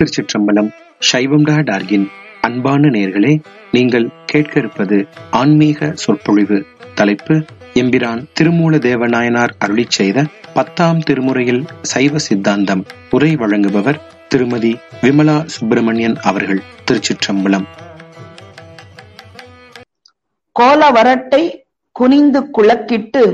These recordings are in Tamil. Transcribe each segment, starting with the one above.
திருச்சிற்றம்பலம் சைவம் டா டார்கின் அன்பான நேர்களே நீங்கள் கேட்க இருப்பது ஆன்மீக சொற்பொழிவு தலைப்பு எம்பிரான் திருமூல தேவநாயனார் அருளிச் செய்த பத்தாம் திருமுறையில் சைவ சித்தாந்தம் உரை வழங்குபவர் திருமதி விமலா சுப்பிரமணியன் அவர்கள் திருச்சிற்றம்பலம் கோல வரட்டை குனிந்து குளக்கிட்டு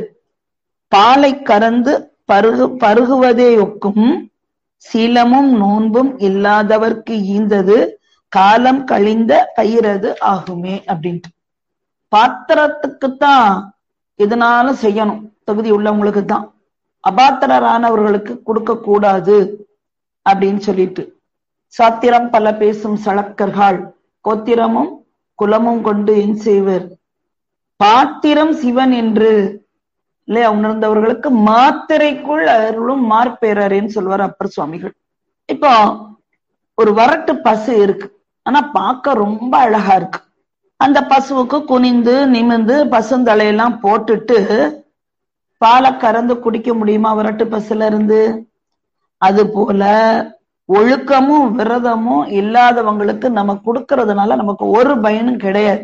பாலை கறந்து பருகு பருகுவதே ஒக்கும் சீலமும் நோன்பும் இல்லாதவர்க்கு ஈந்தது காலம் கழிந்த பயிரது ஆகுமே அப்படின்ட்டு பாத்திரத்துக்குத்தான் எதுனாலும் செய்யணும் தகுதி உள்ளவங்களுக்கு தான் அபாத்திரரானவர்களுக்கு கொடுக்க கூடாது அப்படின்னு சொல்லிட்டு சாத்திரம் பல பேசும் சளக்கர்கள் கோத்திரமும் குலமும் கொண்டு என் செய்வர் பாத்திரம் சிவன் என்று இல்லையா உணர்ந்தவர்களுக்கு மாத்திரைக்குள் அருளும் மார்பேரரேன்னு சொல்லுவார் அப்பர் சுவாமிகள் இப்போ ஒரு வரட்டு பசு இருக்கு ஆனா பார்க்க ரொம்ப அழகா இருக்கு அந்த பசுவுக்கு குனிந்து நிமிந்து பசுந்தலையெல்லாம் போட்டுட்டு பாலை கறந்து குடிக்க முடியுமா வரட்டு பசுல இருந்து அது போல ஒழுக்கமும் விரதமும் இல்லாதவங்களுக்கு நம்ம கொடுக்கறதுனால நமக்கு ஒரு பயனும் கிடையாது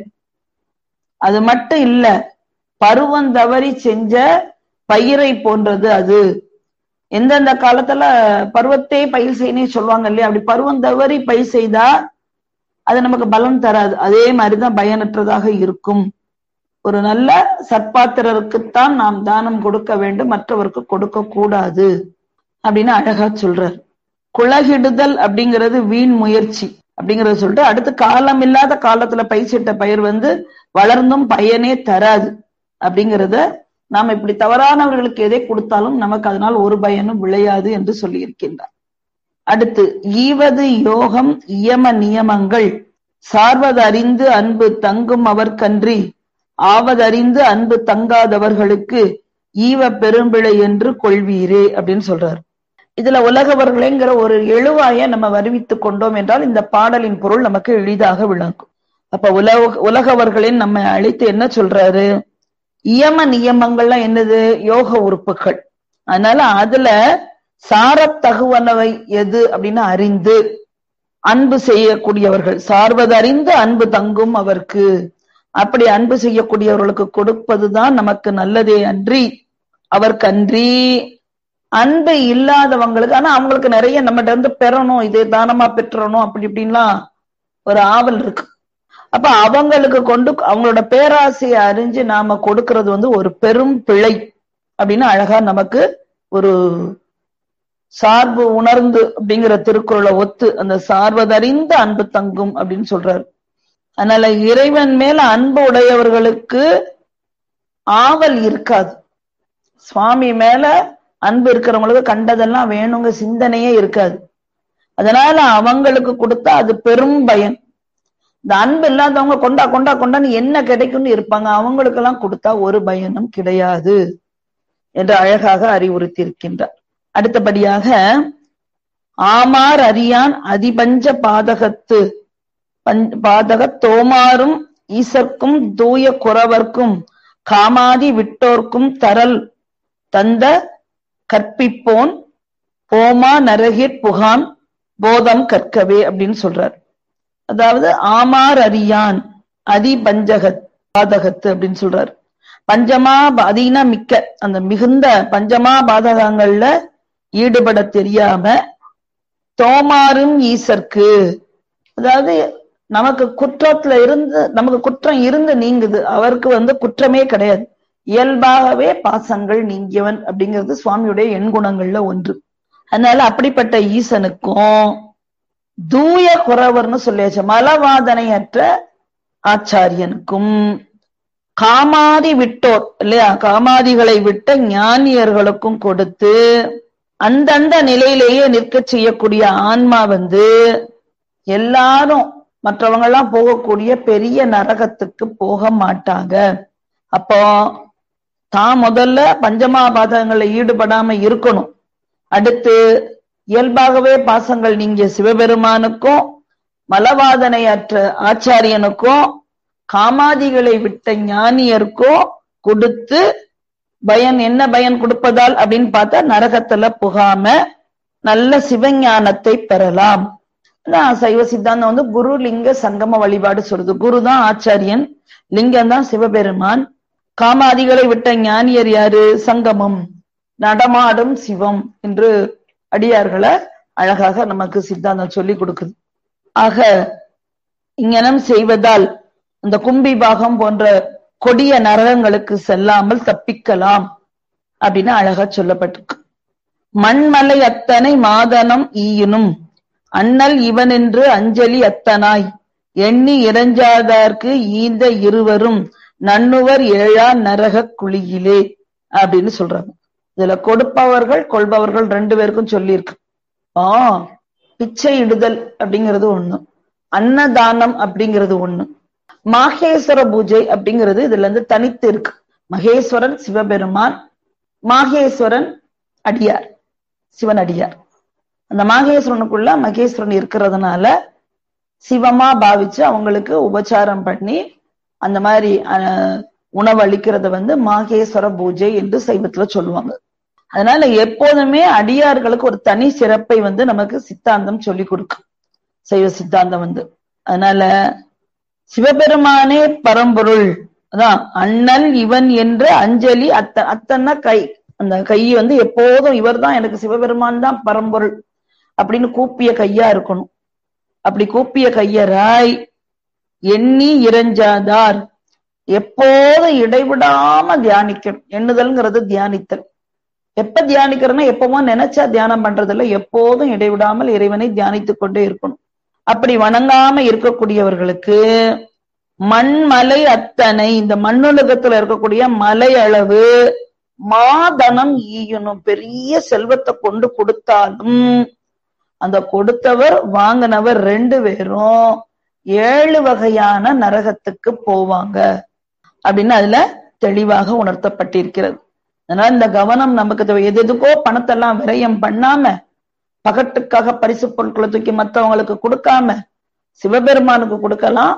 அது மட்டும் இல்ல பருவம் தவறி செஞ்ச பயிரை போன்றது அது எந்தெந்த காலத்துல பருவத்தே பயிர் செய்யணும் சொல்லுவாங்க இல்லையா அப்படி பருவம் தவறி பயிர் செய்தா அது நமக்கு பலன் தராது அதே மாதிரிதான் பயனற்றதாக இருக்கும் ஒரு நல்ல சற்பாத்திரருக்குத்தான் நாம் தானம் கொடுக்க வேண்டும் மற்றவருக்கு கொடுக்க கூடாது அப்படின்னு அழகா சொல்றார் குலகிடுதல் அப்படிங்கிறது வீண் முயற்சி அப்படிங்கறத சொல்லிட்டு அடுத்து காலம் இல்லாத காலத்துல பயிற்சிட்ட பயிர் வந்து வளர்ந்தும் பயனே தராது அப்படிங்கிறத நாம் இப்படி தவறானவர்களுக்கு எதை கொடுத்தாலும் நமக்கு அதனால் ஒரு பயனும் விளையாது என்று சொல்லி இருக்கின்றார் அடுத்து ஈவது யோகம் இயம நியமங்கள் சார்வதறிந்து அன்பு தங்கும் அவர்கன்றி ஆவதறிந்து அன்பு தங்காதவர்களுக்கு ஈவ பெரும்பிழை என்று கொள்வீரே அப்படின்னு சொல்றார் இதுல உலகவர்களேங்கிற ஒரு எழுவாய நம்ம வருவித்துக் கொண்டோம் என்றால் இந்த பாடலின் பொருள் நமக்கு எளிதாக விளங்கும் அப்ப உலக உலகவர்களின் நம்ம அழைத்து என்ன சொல்றாரு இயம நியமங்கள்லாம் என்னது யோக உறுப்புகள் அதனால அதுல சாரத்தகுவனவை எது அப்படின்னு அறிந்து அன்பு செய்யக்கூடியவர்கள் சார்வதறிந்து அன்பு தங்கும் அவருக்கு அப்படி அன்பு செய்யக்கூடியவர்களுக்கு கொடுப்பதுதான் நமக்கு நல்லதே அன்றி அவருக்கு அன்றி அன்பு இல்லாதவங்களுக்கு ஆனா அவங்களுக்கு நிறைய நம்மகிட்ட இருந்து பெறணும் இதே தானமா பெற்றணும் அப்படி இப்படின்லாம் ஒரு ஆவல் இருக்கு அப்ப அவங்களுக்கு கொண்டு அவங்களோட பேராசையை அறிஞ்சு நாம கொடுக்கறது வந்து ஒரு பெரும் பிழை அப்படின்னு அழகா நமக்கு ஒரு சார்பு உணர்ந்து அப்படிங்கிற திருக்குறளை ஒத்து அந்த சார்வதறிந்த அன்பு தங்கும் அப்படின்னு சொல்றாரு அதனால இறைவன் மேல அன்பு உடையவர்களுக்கு ஆவல் இருக்காது சுவாமி மேல அன்பு இருக்கிறவங்களுக்கு கண்டதெல்லாம் வேணுங்க சிந்தனையே இருக்காது அதனால அவங்களுக்கு கொடுத்தா அது பெரும் பயன் இந்த அன்பு இல்லாதவங்க கொண்டா கொண்டா கொண்டான்னு என்ன கிடைக்கும்னு இருப்பாங்க அவங்களுக்கு எல்லாம் கொடுத்தா ஒரு பயனும் கிடையாது என்று அழகாக அறிவுறுத்தி இருக்கின்றார் அடுத்தபடியாக ஆமார் அறியான் அதிபஞ்ச பாதகத்து பாதக தோமாரும் ஈசர்க்கும் தூய குறவர்க்கும் காமாதி விட்டோர்க்கும் தரல் தந்த கற்பிப்போன் போமா நரகிற் புகான் போதம் கற்கவே அப்படின்னு சொல்றார் அதாவது ஆமார் அறியான் அதி பஞ்சக பாதகத்து அப்படின்னு சொல்றாரு பஞ்சமா பாதீனா மிக்க அந்த மிகுந்த பஞ்சமா பாதகங்கள்ல ஈடுபட தெரியாம தோமாரும் ஈசர்க்கு அதாவது நமக்கு குற்றத்துல இருந்து நமக்கு குற்றம் இருந்து நீங்குது அவருக்கு வந்து குற்றமே கிடையாது இயல்பாகவே பாசங்கள் நீங்கியவன் அப்படிங்கிறது சுவாமியுடைய எண்குணங்கள்ல ஒன்று அதனால அப்படிப்பட்ட ஈசனுக்கும் தூய குறவர்னு சொல்லியாச்சு மலவாதனையற்ற ஆச்சாரியனுக்கும் காமாதி விட்டோர் இல்லையா காமாதிகளை விட்ட ஞானியர்களுக்கும் கொடுத்து அந்தந்த நிலையிலேயே நிற்க செய்யக்கூடிய ஆன்மா வந்து எல்லாரும் மற்றவங்க எல்லாம் போகக்கூடிய பெரிய நரகத்துக்கு போக மாட்டாங்க அப்போ தான் முதல்ல பஞ்சமாபாதங்களை ஈடுபடாம இருக்கணும் அடுத்து இயல்பாகவே பாசங்கள் நீங்கிய சிவபெருமானுக்கும் மலவாதனையற்ற ஆச்சாரியனுக்கும் காமாதிகளை விட்ட ஞானியருக்கும் கொடுத்து பயன் என்ன பயன் கொடுப்பதால் அப்படின்னு பார்த்தா நரகத்துல புகாம நல்ல சிவஞானத்தை பெறலாம் நான் சைவ சித்தாந்தம் வந்து குரு லிங்க சங்கம வழிபாடு சொல்றது குரு தான் ஆச்சாரியன் லிங்கம் தான் சிவபெருமான் காமாதிகளை விட்ட ஞானியர் யாரு சங்கமம் நடமாடும் சிவம் என்று அடியார்களை அழகாக நமக்கு சித்தாந்தம் சொல்லி கொடுக்குது ஆக இங்கனம் செய்வதால் இந்த கும்பி பாகம் போன்ற கொடிய நரகங்களுக்கு செல்லாமல் தப்பிக்கலாம் அப்படின்னு அழகா சொல்லப்பட்டிருக்கு மண்மலை அத்தனை மாதனம் ஈயினும் அண்ணல் இவனென்று அஞ்சலி அத்தனாய் எண்ணி இறஞ்சாதார்க்கு ஈந்த இருவரும் நன்னுவர் ஏழா நரக குழியிலே அப்படின்னு சொல்றாங்க இதுல கொடுப்பவர்கள் கொள்பவர்கள் ரெண்டு பேருக்கும் சொல்லியிருக்கு ஆ பிச்சை இடுதல் அப்படிங்கிறது ஒண்ணு அன்னதானம் அப்படிங்கிறது ஒண்ணு மாகேஸ்வர பூஜை அப்படிங்கிறது இதுல இருந்து தனித்து இருக்கு மகேஸ்வரன் சிவபெருமான் மாகேஸ்வரன் அடியார் சிவன் அடியார் அந்த மாகேஸ்வரனுக்குள்ள மகேஸ்வரன் இருக்கிறதுனால சிவமா பாவிச்சு அவங்களுக்கு உபச்சாரம் பண்ணி அந்த மாதிரி உணவு அளிக்கிறத வந்து மாகேஸ்வர பூஜை என்று சைவத்துல சொல்லுவாங்க அதனால எப்போதுமே அடியார்களுக்கு ஒரு தனி சிறப்பை வந்து நமக்கு சித்தாந்தம் சொல்லி கொடுக்கும் சைவ சித்தாந்தம் வந்து அதனால சிவபெருமானே பரம்பொருள் அதான் அண்ணல் இவன் என்று அஞ்சலி அத்த அத்தன்னா கை அந்த கை வந்து எப்போதும் இவர் தான் எனக்கு சிவபெருமான் தான் பரம்பொருள் அப்படின்னு கூப்பிய கையா இருக்கணும் அப்படி கூப்பிய கையராய் எண்ணி இறைஞ்சாதார் எப்போதும் இடைவிடாம தியானிக்கணும் எண்ணுதல்ங்கிறது தியானித்தல் எப்ப தியானிக்கிறோம்னா எப்பவும் நினைச்சா தியானம் பண்றதில்ல எப்போதும் இடைவிடாமல் இறைவனை தியானித்துக் கொண்டே இருக்கணும் அப்படி வணங்காம இருக்கக்கூடியவர்களுக்கு மண்மலை அத்தனை இந்த மண்ணுலகத்துல இருக்கக்கூடிய மலை அளவு மாதனம் ஈயணும் பெரிய செல்வத்தை கொண்டு கொடுத்தாலும் அந்த கொடுத்தவர் வாங்கினவர் ரெண்டு பேரும் ஏழு வகையான நரகத்துக்கு போவாங்க அப்படின்னு அதுல தெளிவாக உணர்த்தப்பட்டிருக்கிறது அதனால இந்த கவனம் நமக்கு தேவை எது எதுக்கோ பணத்தெல்லாம் விரயம் பண்ணாம பகட்டுக்காக பரிசு பொருட்களை தூக்கி மத்தவங்களுக்கு கொடுக்காம சிவபெருமானுக்கு கொடுக்கலாம்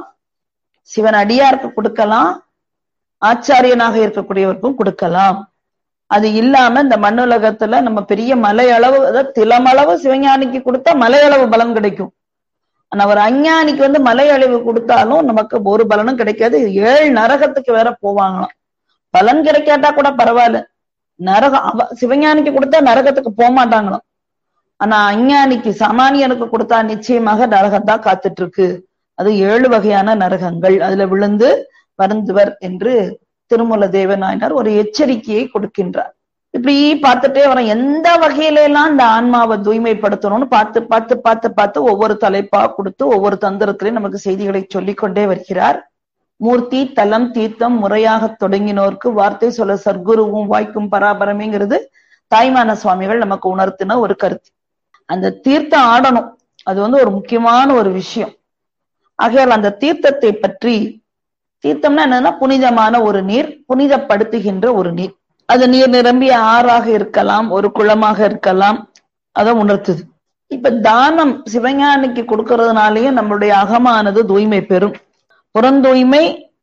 சிவன் அடியாருக்கு கொடுக்கலாம் ஆச்சாரியனாக இருக்கக்கூடியவருக்கும் கொடுக்கலாம் அது இல்லாம இந்த மண்ணுலகத்துல நம்ம பெரிய மலை அளவு அதாவது திலமளவு சிவஞானிக்கு கொடுத்தா மலை அளவு பலன் கிடைக்கும் ஆனா ஒரு அஞ்ஞானிக்கு வந்து மலை அளவு கொடுத்தாலும் நமக்கு ஒரு பலனும் கிடைக்காது ஏழு நரகத்துக்கு வேற போவாங்களாம் பலன் கிடைக்காட்டா கூட பரவாயில்ல நரகம் அவ சிவஞானிக்கு கொடுத்தா நரகத்துக்கு போக மாட்டாங்களாம் ஆனா அஞ்ஞானிக்கு சாமானியனுக்கு கொடுத்தா நிச்சயமாக நரகத்தான் காத்துட்டு இருக்கு அது ஏழு வகையான நரகங்கள் அதுல விழுந்து வருந்துவர் என்று திருமூல தேவநாயனார் ஒரு எச்சரிக்கையை கொடுக்கின்றார் இப்படி பார்த்துட்டே வர எந்த வகையில எல்லாம் இந்த ஆன்மாவை தூய்மைப்படுத்தணும்னு பார்த்து பார்த்து பார்த்து பார்த்து ஒவ்வொரு தலைப்பா கொடுத்து ஒவ்வொரு தந்திரத்திலையும் நமக்கு செய்திகளை சொல்லிக் கொண்டே வருகிறார் மூர்த்தி தலம் தீர்த்தம் முறையாக தொடங்கினோருக்கு வார்த்தை சொல்ல சர்க்குருவும் வாய்க்கும் பராபரமேங்கிறது தாய்மான சுவாமிகள் நமக்கு உணர்த்தின ஒரு கருத்து அந்த தீர்த்தம் ஆடணும் அது வந்து ஒரு முக்கியமான ஒரு விஷயம் ஆகையால் அந்த தீர்த்தத்தை பற்றி தீர்த்தம்னா என்னன்னா புனிதமான ஒரு நீர் புனிதப்படுத்துகின்ற ஒரு நீர் அது நீர் நிரம்பிய ஆறாக இருக்கலாம் ஒரு குளமாக இருக்கலாம் அதை உணர்த்துது இப்ப தானம் சிவஞானிக்கு கொடுக்கறதுனாலயும் நம்மளுடைய அகமானது தூய்மை பெறும் புறந்தூய்மை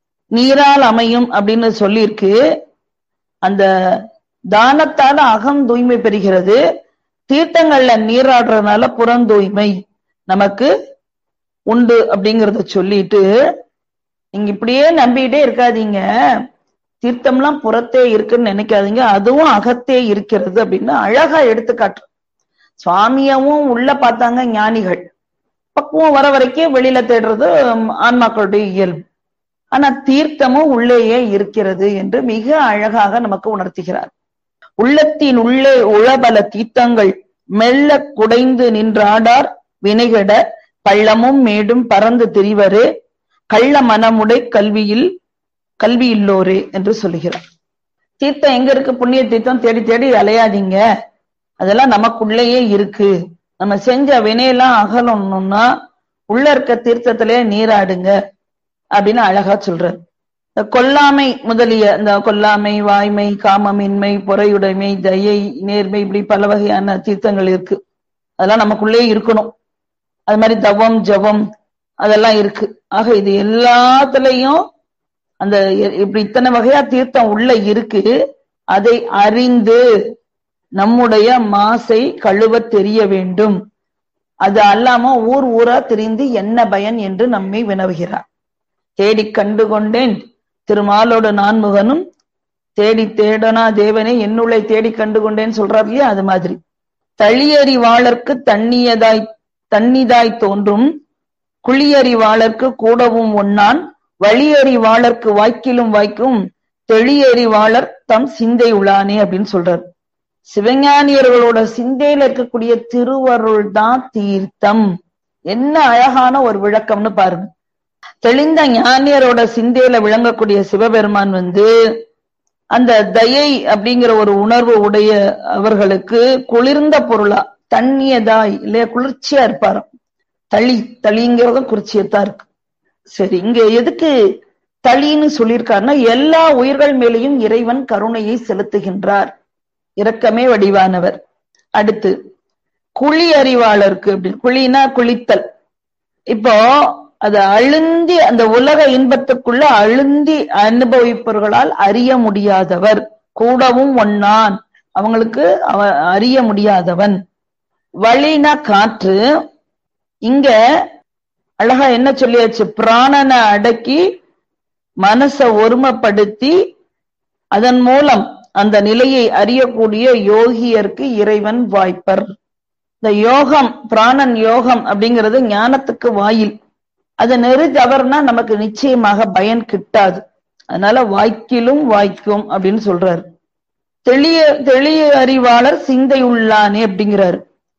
நீரால் அமையும் அப்படின்னு சொல்லியிருக்கு அந்த தானத்தால அகம் தூய்மை பெறுகிறது தீர்த்தங்கள்ல நீராடுறதுனால புறந்தூய்மை நமக்கு உண்டு அப்படிங்கறத சொல்லிட்டு நீங்க இப்படியே நம்பிக்கிட்டே இருக்காதீங்க தீர்த்தம்லாம் புறத்தே இருக்குன்னு நினைக்காதீங்க அதுவும் அகத்தே இருக்கிறது அப்படின்னு அழகா எடுத்துக்காட்டு சுவாமியவும் உள்ள பார்த்தாங்க ஞானிகள் பக்குவம் வர வரைக்கும் வெளியில தேடுறது ஆன்மாக்களுடைய இயல்பு ஆனா தீர்த்தமும் உள்ளேயே இருக்கிறது என்று மிக அழகாக நமக்கு உணர்த்துகிறார் உள்ளத்தின் உள்ளே உளபல தீர்த்தங்கள் மெல்ல குடைந்து நின்றாடார் வினைகட பள்ளமும் மேடும் பறந்து திரிவரே கள்ள மனமுடை கல்வியில் கல்வி இல்லோரே என்று சொல்லுகிறார் தீர்த்தம் எங்க இருக்கு புண்ணிய தீர்த்தம் தேடி தேடி அலையாதீங்க அதெல்லாம் நமக்குள்ளேயே இருக்கு நம்ம செஞ்ச வினையெல்லாம் அகலணும்னா உள்ள இருக்க தீர்த்தத்திலே நீராடுங்க அப்படின்னு அழகா சொல்றாரு இந்த கொல்லாமை முதலிய இந்த கொல்லாமை வாய்மை காமமின்மை பொறையுடைமை தயை நேர்மை இப்படி பல வகையான தீர்த்தங்கள் இருக்கு அதெல்லாம் நமக்குள்ளே இருக்கணும் அது மாதிரி தவம் ஜபம் அதெல்லாம் இருக்கு ஆக இது எல்லாத்துலயும் அந்த இப்படி இத்தனை வகையா தீர்த்தம் உள்ள இருக்கு அதை அறிந்து நம்முடைய மாசை கழுவ தெரிய வேண்டும் அது அல்லாம ஊர் ஊரா திரிந்து என்ன பயன் என்று நம்மை வினவுகிறார் தேடிக் கண்டு கொண்டேன் திருமாலோடு நான்முகனும் தேடி தேடனா தேவனே என்னுள்ளே தேடி கண்டு கொண்டேன்னு சொல்றார் இல்லையா அது மாதிரி தளியறிவாளர்க்கு தண்ணியதாய் தண்ணிதாய் தோன்றும் குழியறிவாளர்க்கு கூடவும் ஒன்னான் வழியறிவாளர்க்கு வாய்க்கிலும் வாய்க்கும் தெளியறிவாளர் தம் சிந்தை உளானே அப்படின்னு சொல்றார் சிவஞானியர்களோட சிந்தையில இருக்கக்கூடிய திருவருள் தான் தீர்த்தம் என்ன அழகான ஒரு விளக்கம்னு பாருங்க தெளிந்த ஞானியரோட சிந்தையில விளங்கக்கூடிய சிவபெருமான் வந்து அந்த தயை அப்படிங்கிற ஒரு உணர்வு உடைய அவர்களுக்கு குளிர்ந்த பொருளா தண்ணியதாய் இல்லையா குளிர்ச்சியா இருப்பாராம் தளி தளிங்கிறதும் குளிர்ச்சியத்தான் இருக்கு சரி இங்க எதுக்கு தளின்னு சொல்லியிருக்காருன்னா எல்லா உயிர்கள் மேலேயும் இறைவன் கருணையை செலுத்துகின்றார் இரக்கமே வடிவானவர் அடுத்து குழி அறிவாளருக்கு அப்படின்னு குழினா குளித்தல் இப்போ அது அழுந்தி அந்த உலக இன்பத்துக்குள்ள அழுந்தி அனுபவிப்பவர்களால் அறிய முடியாதவர் கூடவும் ஒன்னான் அவங்களுக்கு அவ அறிய முடியாதவன் வழினா காற்று இங்க அழகா என்ன சொல்லியாச்சு பிராணனை அடக்கி மனச ஒருமைப்படுத்தி அதன் மூலம் அந்த நிலையை அறியக்கூடிய யோகியருக்கு இறைவன் வாய்ப்பர் இந்த யோகம் பிராணன் யோகம் அப்படிங்கிறது ஞானத்துக்கு வாயில் அதை நெறி தவறுனா நமக்கு நிச்சயமாக பயன் கிட்டாது அதனால வாய்க்கிலும் வாய்க்கும் அப்படின்னு சொல்றாரு தெளிய தெளிய அறிவாளர் சிந்தை உள்ளானே அப்படிங்கிறாரு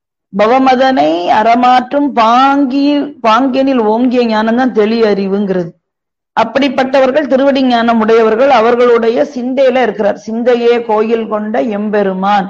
பவமதனை அறமாற்றும் பாங்கி பாங்கியனில் ஓங்கிய ஞானம் தான் தெளிய அறிவுங்கிறது அப்படிப்பட்டவர்கள் திருவடி ஞானம் உடையவர்கள் அவர்களுடைய சிந்தையில இருக்கிறார் சிந்தையே கோயில் கொண்ட எம்பெருமான்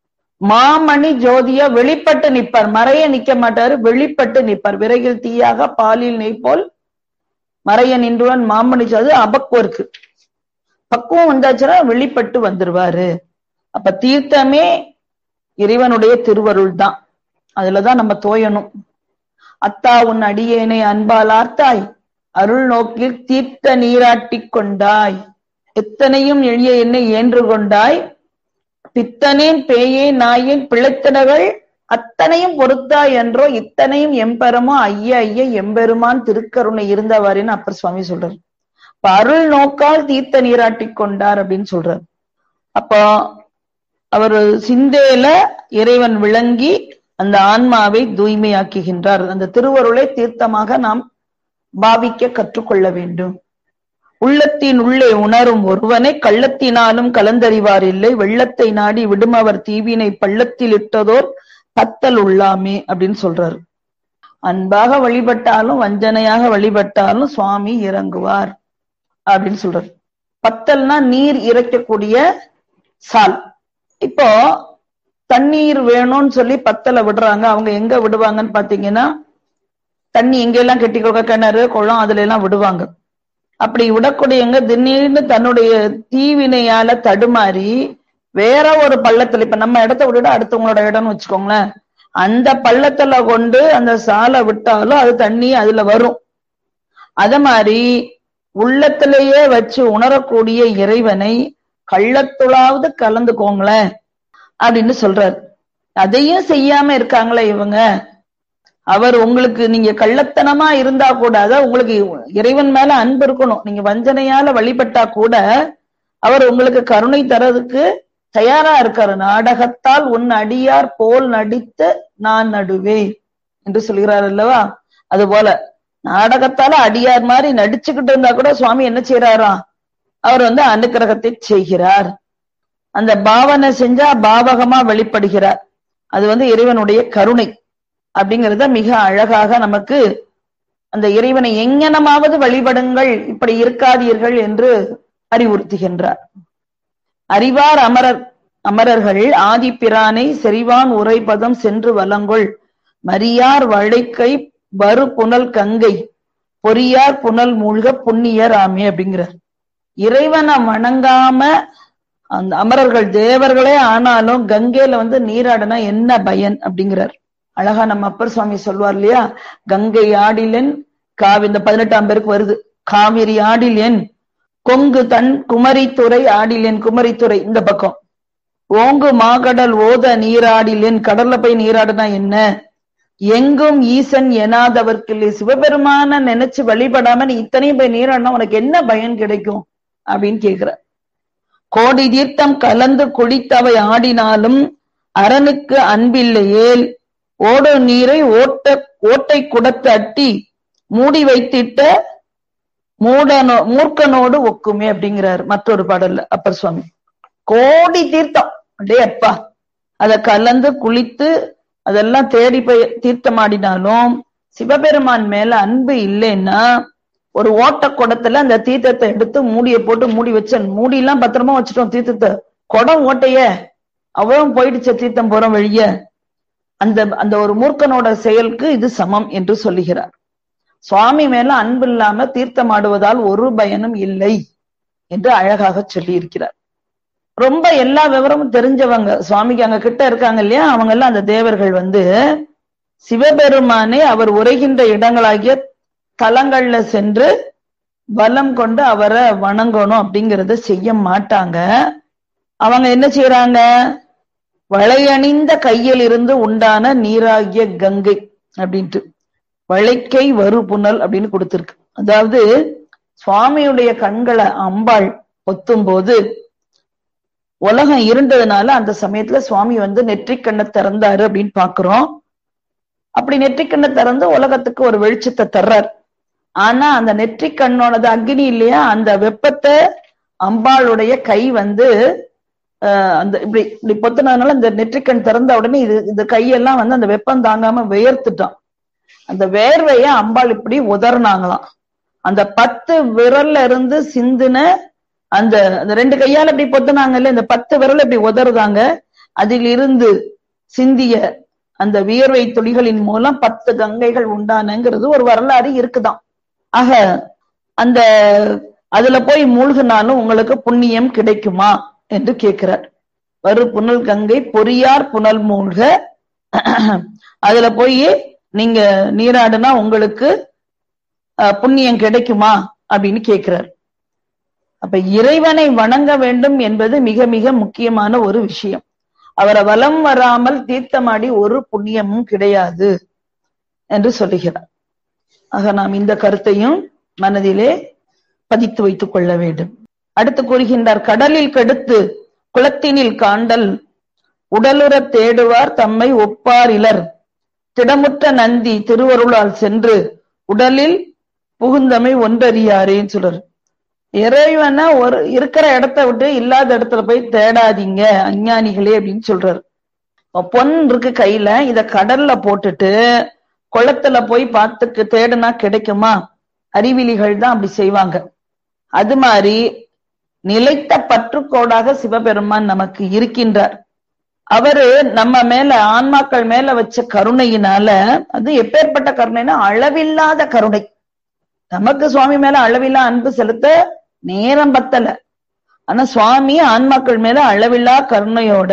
மாமணி ஜோதியா வெளிப்பட்டு நிற்பார் மறைய நிக்க மாட்டாரு வெளிப்பட்டு நிற்பார் விரைவில் தீயாக பாலில் நெய் போல் மறைய நின்றுவன் மாமணி அது அபக்குவருக்கு பக்குவம் வந்தாச்சுன்னா வெளிப்பட்டு வந்துருவாரு அப்ப தீர்த்தமே இறைவனுடைய திருவருள் தான் அதுலதான் நம்ம தோயணும் அத்தா உன் அடியேனை அன்பால் ஆர்த்தாய் அருள் நோக்கில் தீர்த்த நீராட்டிக் கொண்டாய் எத்தனையும் எளிய என்னை ஏன்று கொண்டாய் பித்தனேன் பேயேன் நாயேன் பிழைத்தனகள் அத்தனையும் பொறுத்தாய் என்றோ இத்தனையும் எம்பெருமோ ஐய ஐய எம்பெருமான் திருக்கருணை இருந்தவாரின்னு அப்பர் சுவாமி சொல்றாரு இப்ப அருள் நோக்கால் தீர்த்த நீராட்டிக் கொண்டார் அப்படின்னு சொல்றாரு அப்போ அவர் சிந்தேல இறைவன் விளங்கி அந்த ஆன்மாவை தூய்மையாக்குகின்றார் அந்த திருவருளை தீர்த்தமாக நாம் பாவிக்க கற்றுக்கொள்ள வேண்டும் உள்ளத்தின் உள்ளே உணரும் ஒருவனை கள்ளத்தினாலும் கலந்தறிவார் இல்லை வெள்ளத்தை நாடி விடுமவர் தீவினை பள்ளத்தில் இட்டதோர் பத்தல் உள்ளாமே அப்படின்னு சொல்றாரு அன்பாக வழிபட்டாலும் வஞ்சனையாக வழிபட்டாலும் சுவாமி இறங்குவார் அப்படின்னு சொல்றாரு பத்தல்னா நீர் இறைக்கக்கூடிய சால் இப்போ தண்ணீர் வேணும்னு சொல்லி பத்தலை விடுறாங்க அவங்க எங்க விடுவாங்கன்னு பாத்தீங்கன்னா தண்ணி எங்கெல்லாம் கெட்டி கொடுக்க கிணறு குளம் அதுல எல்லாம் விடுவாங்க அப்படி விடக்கூடியவங்க திடீர்னு தன்னுடைய தீவினையால தடுமாறி வேற ஒரு பள்ளத்துல இப்ப நம்ம இடத்த விட்டுட்டு அடுத்தவங்களோட இடம்னு வச்சுக்கோங்களேன் அந்த பள்ளத்துல கொண்டு அந்த சாலை விட்டாலும் அது தண்ணி அதுல வரும் அத மாதிரி உள்ளத்திலேயே வச்சு உணரக்கூடிய இறைவனை கள்ளத்துளாவது கலந்துக்கோங்களேன் அப்படின்னு சொல்றாரு அதையும் செய்யாம இருக்காங்களே இவங்க அவர் உங்களுக்கு நீங்க கள்ளத்தனமா இருந்தா கூட அதான் உங்களுக்கு இறைவன் மேல அன்பு இருக்கணும் நீங்க வஞ்சனையால வழிபட்டா கூட அவர் உங்களுக்கு கருணை தரதுக்கு தயாரா இருக்காரு நாடகத்தால் உன் அடியார் போல் நடித்து நான் நடுவேன் என்று சொல்கிறார் அல்லவா அது போல நாடகத்தால அடியார் மாதிரி நடிச்சுக்கிட்டு இருந்தா கூட சுவாமி என்ன செய்யறாராம் அவர் வந்து அனுக்கிரகத்தை செய்கிறார் அந்த பாவனை செஞ்சா பாவகமா வெளிப்படுகிறார் அது வந்து இறைவனுடைய கருணை அப்படிங்கிறத மிக அழகாக நமக்கு அந்த இறைவனை எங்கனமாவது வழிபடுங்கள் இப்படி இருக்காதீர்கள் என்று அறிவுறுத்துகின்றார் அறிவார் அமரர் அமரர்கள் ஆதிப்பிரானை செறிவான் உரைபதம் சென்று வலங்கொள் மரியார் வளைக்கை வரு புனல் கங்கை பொறியார் புனல் மூழ்க புண்ணியர் ஆமே அப்படிங்கிறார் இறைவனை வணங்காம அந்த அமரர்கள் தேவர்களே ஆனாலும் கங்கையில வந்து நீராடினா என்ன பயன் அப்படிங்கிறார் அழகா நம்ம அப்பர் சுவாமி சொல்வார் இல்லையா கங்கை ஆடிலென் காவி இந்த பதினெட்டாம் பேருக்கு வருது காவிரி ஆடிலென் கொங்கு தன் குமரித்துறை ஆடிலென் குமரித்துறை இந்த பக்கம் ஓங்கு மாகடல் ஓத நீராடிலென் கடல்ல போய் நீராடினா என்ன எங்கும் ஈசன் எனாதவர்க்கு சிவபெருமான நினைச்சு வழிபடாம நீ இத்தனையும் போய் நீராடினா உனக்கு என்ன பயன் கிடைக்கும் அப்படின்னு கேக்குற கோடி தீர்த்தம் கலந்து குளித்தவை ஆடினாலும் அரணுக்கு அன்பில்லையேல் ஓடு நீரை ஓட்ட ஓட்டை குடத்து அட்டி மூடி வைத்திட்ட மூடனோ மூர்க்கனோடு ஒக்குமே அப்படிங்கிறார் மற்றொரு பாடல்ல அப்பர் சுவாமி கோடி தீர்த்தம் அடே அப்பா அத கலந்து குளித்து அதெல்லாம் தேடி போய் தீர்த்தமாடினாலும் சிவபெருமான் மேல அன்பு இல்லைன்னா ஒரு ஓட்ட குடத்துல அந்த தீர்த்தத்தை எடுத்து மூடிய போட்டு மூடி வச்ச மூடி எல்லாம் பத்திரமா வச்சுட்டோம் தீர்த்தத்தை குடம் ஓட்டைய அவளும் போயிடுச்ச தீர்த்தம் போற வழிய அந்த அந்த ஒரு மூர்க்கனோட செயலுக்கு இது சமம் என்று சொல்லுகிறார் சுவாமி மேல அன்பு இல்லாம தீர்த்தமாடுவதால் ஒரு பயனும் இல்லை என்று அழகாக சொல்லி இருக்கிறார் ரொம்ப எல்லா விவரமும் தெரிஞ்சவங்க சுவாமிக்கு அங்க கிட்ட இருக்காங்க இல்லையா அவங்க எல்லாம் அந்த தேவர்கள் வந்து சிவபெருமானே அவர் உரைகின்ற இடங்களாகிய தலங்கள்ல சென்று பலம் கொண்டு அவரை வணங்கணும் அப்படிங்கறத செய்ய மாட்டாங்க அவங்க என்ன செய்யறாங்க வளையணிந்த கையில் இருந்து உண்டான நீராகிய கங்கை அப்படின்ட்டு வளைக்கை வரு புனல் அப்படின்னு கொடுத்திருக்கு அதாவது சுவாமியுடைய கண்களை அம்பாள் பொத்தும் போது உலகம் இருண்டதுனால அந்த சமயத்துல சுவாமி வந்து நெற்றிக்கண்ணை திறந்தாரு அப்படின்னு பாக்குறோம் அப்படி நெற்றிக்கண்ணை திறந்து உலகத்துக்கு ஒரு வெளிச்சத்தை தர்றார் ஆனா அந்த நெற்றிக்கண்ணோடது அக்னி இல்லையா அந்த வெப்பத்தை அம்பாளுடைய கை வந்து அந்த இப்படி இப்படி பொத்துனதுனால இந்த நெற்றிக்கண் திறந்த உடனே இது இந்த கையெல்லாம் வந்து அந்த வெப்பம் தாங்காம வியர்த்துட்டான் அந்த வேர்வைய அம்பாள் இப்படி உதறினாங்களாம் அந்த பத்து விரல்ல இருந்து சிந்துன அந்த அந்த ரெண்டு கையால இப்படி பொத்துனாங்கல்ல இந்த பத்து விரல் இப்படி உதறுதாங்க அதில் இருந்து சிந்திய அந்த வியர்வை துளிகளின் மூலம் பத்து கங்கைகள் உண்டானங்கிறது ஒரு வரலாறு இருக்குதான் ஆக அந்த அதுல போய் மூழ்கினாலும் உங்களுக்கு புண்ணியம் கிடைக்குமா என்று கேட்கிறார் வரு புனல் கங்கை பொறியார் புனல் மூழ்க அதுல போய் நீங்க நீராடுனா உங்களுக்கு புண்ணியம் கிடைக்குமா அப்படின்னு கேட்கிறார் அப்ப இறைவனை வணங்க வேண்டும் என்பது மிக மிக முக்கியமான ஒரு விஷயம் அவரை வலம் வராமல் தீர்த்தமாடி ஒரு புண்ணியமும் கிடையாது என்று சொல்லுகிறார் ஆக நாம் இந்த கருத்தையும் மனதிலே பதித்து வைத்துக் கொள்ள வேண்டும் அடுத்து கூறுகின்றார் கடலில் கெடுத்து குளத்தினில் காண்டல் உடலுற தேடுவார் தம்மை ஒப்பார் இலர் திடமுற்ற நந்தி திருவருளால் சென்று உடலில் புகுந்தமை ஒன்றறியாரேன்னு சொல்றாரு இறைவனை ஒரு இருக்கிற இடத்த விட்டு இல்லாத இடத்துல போய் தேடாதீங்க அஞ்ஞானிகளே அப்படின்னு சொல்றாரு பொன் இருக்கு கையில இத கடல்ல போட்டுட்டு குளத்துல போய் பார்த்துக்கு தேடுனா கிடைக்குமா அறிவிலிகள் தான் அப்படி செய்வாங்க அது மாதிரி நிலைத்த பற்றுக்கோடாக சிவபெருமான் நமக்கு இருக்கின்றார் அவரு நம்ம மேல ஆன்மாக்கள் மேல வச்ச கருணையினால அது எப்பேற்பட்ட கருணைனா அளவில்லாத கருணை நமக்கு சுவாமி மேல அளவில்லா அன்பு செலுத்த நேரம் பத்தல ஆனா சுவாமி ஆன்மாக்கள் மேல அளவில்லா கருணையோட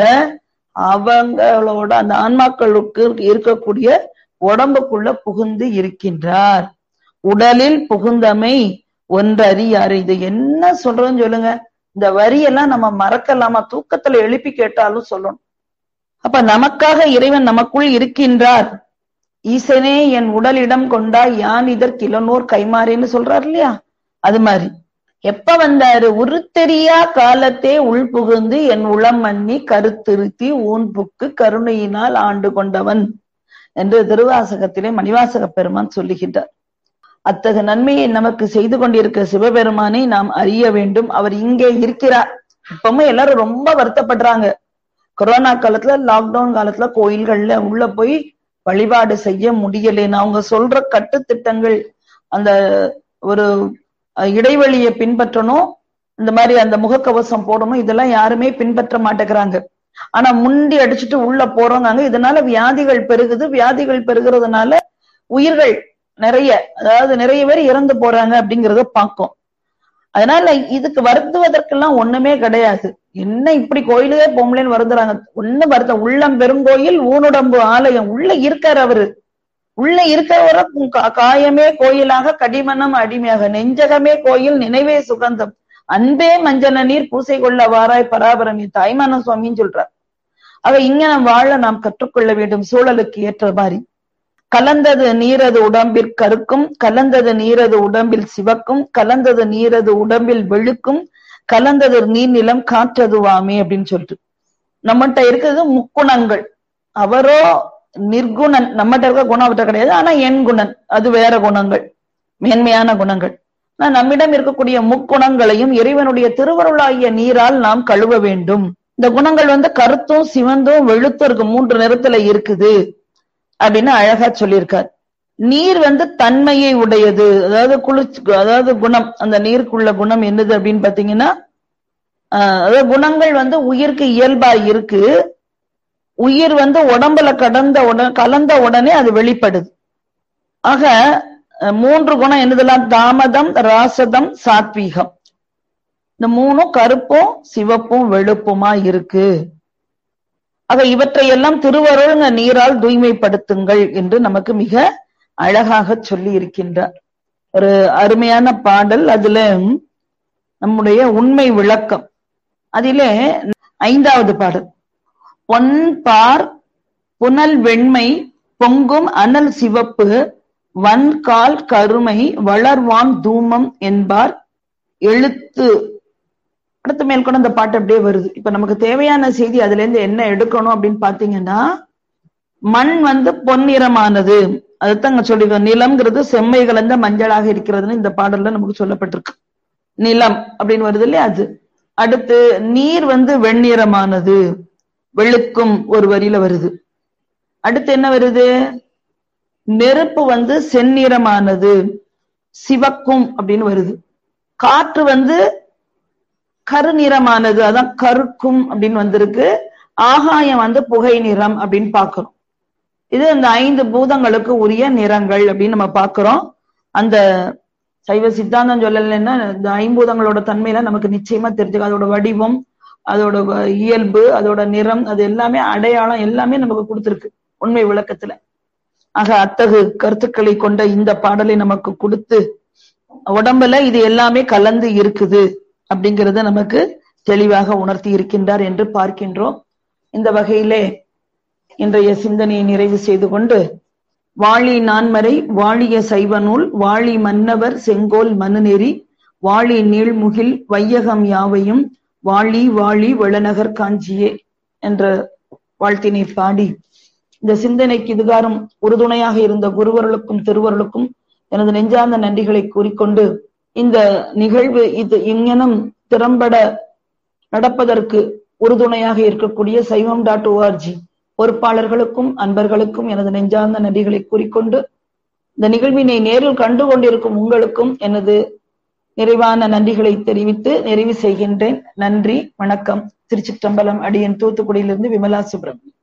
அவங்களோட அந்த ஆன்மாக்களுக்கு இருக்கக்கூடிய உடம்புக்குள்ள புகுந்து இருக்கின்றார் உடலில் புகுந்தமை ஒன்றறியாரு இது என்ன சொல்றதுன்னு சொல்லுங்க இந்த வரியெல்லாம் நம்ம மறக்கலாமா தூக்கத்துல எழுப்பி கேட்டாலும் சொல்லணும் அப்ப நமக்காக இறைவன் நமக்குள் இருக்கின்றார் ஈசனே என் உடலிடம் கொண்டாய் யான் இதற்கு இளநூர் கைமாறேன்னு சொல்றாரு இல்லையா அது மாதிரி எப்ப வந்தாரு உருத்தெரியா காலத்தே உள் புகுந்து என் உளம் மன்னி கருத்திருத்தி ஊன் புக்கு கருணையினால் ஆண்டு கொண்டவன் என்று திருவாசகத்திலே மணிவாசக பெருமான் சொல்லுகின்றார் அத்தகு நன்மையை நமக்கு செய்து கொண்டிருக்கிற சிவபெருமானை நாம் அறிய வேண்டும் அவர் இங்கே இருக்கிறார் இப்பவும் எல்லாரும் ரொம்ப வருத்தப்படுறாங்க கொரோனா காலத்துல லாக்டவுன் காலத்துல கோயில்கள்ல உள்ள போய் வழிபாடு செய்ய முடியலைன்னு அவங்க சொல்ற கட்டுத்திட்டங்கள் அந்த ஒரு இடைவெளியை பின்பற்றணும் இந்த மாதிரி அந்த முகக்கவசம் போடணும் இதெல்லாம் யாருமே பின்பற்ற மாட்டேங்கிறாங்க ஆனா முண்டி அடிச்சுட்டு உள்ள போறோங்க இதனால வியாதிகள் பெருகுது வியாதிகள் பெருகிறதுனால உயிர்கள் நிறைய அதாவது நிறைய பேர் இறந்து போறாங்க அப்படிங்கறத பார்க்கும் அதனால இதுக்கு வருந்துவதற்கெல்லாம் ஒண்ணுமே கிடையாது என்ன இப்படி கோயிலுக்கே பொம்பளைன்னு வருந்துறாங்க ஒண்ணு வருத்த உள்ளம் பெருங்கோயில் ஊனுடம்பு ஆலயம் உள்ள இருக்காரு அவரு உள்ள இருக்கிறவர காயமே கோயிலாக கடிமணம் அடிமையாக நெஞ்சகமே கோயில் நினைவே சுகந்தம் அன்பே மஞ்சன நீர் பூசை கொள்ள வாராய் பராபரமி தாய்மான சுவாமின்னு சொல்றார் ஆக இங்க நாம் வாழ நாம் கற்றுக்கொள்ள வேண்டும் சூழலுக்கு ஏற்ற மாதிரி கலந்தது நீரது உடம்பில் கருக்கும் கலந்தது நீரது உடம்பில் சிவக்கும் கலந்தது நீரது உடம்பில் வெளுக்கும் கலந்தது நீர்நிலம் காற்றதுவாமே அப்படின்னு சொல்லிட்டு நம்மகிட்ட இருக்கிறது முக்குணங்கள் அவரோ நிர்குணன் நம்மகிட்ட இருக்க குணம் அவர்கிட்ட கிடையாது ஆனா என் குணன் அது வேற குணங்கள் மேன்மையான குணங்கள் ஆனா நம்மிடம் இருக்கக்கூடிய முக்குணங்களையும் இறைவனுடைய திருவருளாகிய நீரால் நாம் கழுவ வேண்டும் இந்த குணங்கள் வந்து கருத்தும் சிவந்தும் வெளுத்தும் இருக்கு மூன்று நிறத்துல இருக்குது அப்படின்னு அழகா சொல்லியிருக்கார் நீர் வந்து தன்மையை உடையது அதாவது குளிர்ச்சி அதாவது குணம் அந்த நீருக்குள்ள குணம் என்னது அப்படின்னு பாத்தீங்கன்னா அதாவது குணங்கள் வந்து உயிருக்கு இயல்பா இருக்கு உயிர் வந்து உடம்புல கடந்த உடனே கலந்த உடனே அது வெளிப்படுது ஆக மூன்று குணம் என்னதெல்லாம் தாமதம் ராசதம் சாத்வீகம் இந்த மூணும் கருப்பும் சிவப்பும் வெளுப்புமா இருக்கு ஆக இவற்றையெல்லாம் திருவருள்ங்க நீரால் தூய்மைப்படுத்துங்கள் என்று நமக்கு மிக அழகாக சொல்லி இருக்கின்றார் ஒரு அருமையான பாடல் அதுல நம்முடைய உண்மை விளக்கம் அதிலே ஐந்தாவது பாடல் பொன் பார் புனல் வெண்மை பொங்கும் அனல் சிவப்பு வன்கால் கருமை வளர்வான் தூமம் என்பார் எழுத்து அடுத்து மேற்கொண்டு அந்த பாட்டு அப்படியே வருது இப்ப நமக்கு தேவையான செய்தி அதுல இருந்து என்ன எடுக்கணும் அப்படின்னு பாத்தீங்கன்னா மண் வந்து பொன்னிறமானது அதுதான் சொல்லிருக்கோம் நிலம்ங்கிறது செம்மை கலந்த மஞ்சளாக இருக்கிறதுன்னு இந்த பாடல்ல நமக்கு சொல்லப்பட்டிருக்கு நிலம் அப்படின்னு வருது இல்லையா அது அடுத்து நீர் வந்து வெண்ணிறமானது வெளுக்கும் ஒரு வரியில வருது அடுத்து என்ன வருது நெருப்பு வந்து செந்நிறமானது சிவக்கும் அப்படின்னு வருது காற்று வந்து கருநிறமானது அதான் கருக்கும் அப்படின்னு வந்திருக்கு ஆகாயம் வந்து புகை நிறம் அப்படின்னு பாக்குறோம் இது இந்த ஐந்து பூதங்களுக்கு உரிய நிறங்கள் அப்படின்னு நம்ம பாக்குறோம் அந்த சைவ சித்தாந்தம் சொல்லலைன்னா இந்த ஐம்பூதங்களோட தன்மையில நமக்கு நிச்சயமா தெரிஞ்சுக்க அதோட வடிவம் அதோட இயல்பு அதோட நிறம் அது எல்லாமே அடையாளம் எல்லாமே நமக்கு கொடுத்துருக்கு உண்மை விளக்கத்துல ஆக அத்தகு கருத்துக்களை கொண்ட இந்த பாடலை நமக்கு கொடுத்து உடம்புல இது எல்லாமே கலந்து இருக்குது அப்படிங்கறத நமக்கு தெளிவாக உணர்த்தி இருக்கின்றார் என்று பார்க்கின்றோம் இந்த வகையிலே இன்றைய சிந்தனையை நிறைவு செய்து கொண்டு வாழி நான்மறை வாழிய சைவ நூல் வாழி மன்னவர் செங்கோல் மனுநெறி வாழி நீள்முகில் வையகம் யாவையும் வாழி வாழி வெளநகர் காஞ்சியே என்ற வாழ்த்தினை பாடி இந்த சிந்தனைக்கு இதுகாரம் உறுதுணையாக இருந்த குருவர்களுக்கும் திருவர்களுக்கும் எனது நெஞ்சார்ந்த நன்றிகளை கூறிக்கொண்டு இந்த நிகழ்வு இது இங்ஙனம் திறம்பட நடப்பதற்கு உறுதுணையாக இருக்கக்கூடிய சைவம் டாட் ஓஆர்ஜி பொறுப்பாளர்களுக்கும் அன்பர்களுக்கும் எனது நெஞ்சார்ந்த நன்றிகளை கூறிக்கொண்டு இந்த நிகழ்வினை நேரில் கண்டு கொண்டிருக்கும் உங்களுக்கும் எனது நிறைவான நன்றிகளை தெரிவித்து நிறைவு செய்கின்றேன் நன்றி வணக்கம் திருச்சிற்றம்பலம் அடியன் தூத்துக்குடியிலிருந்து விமலா சுப்பிரமணியம்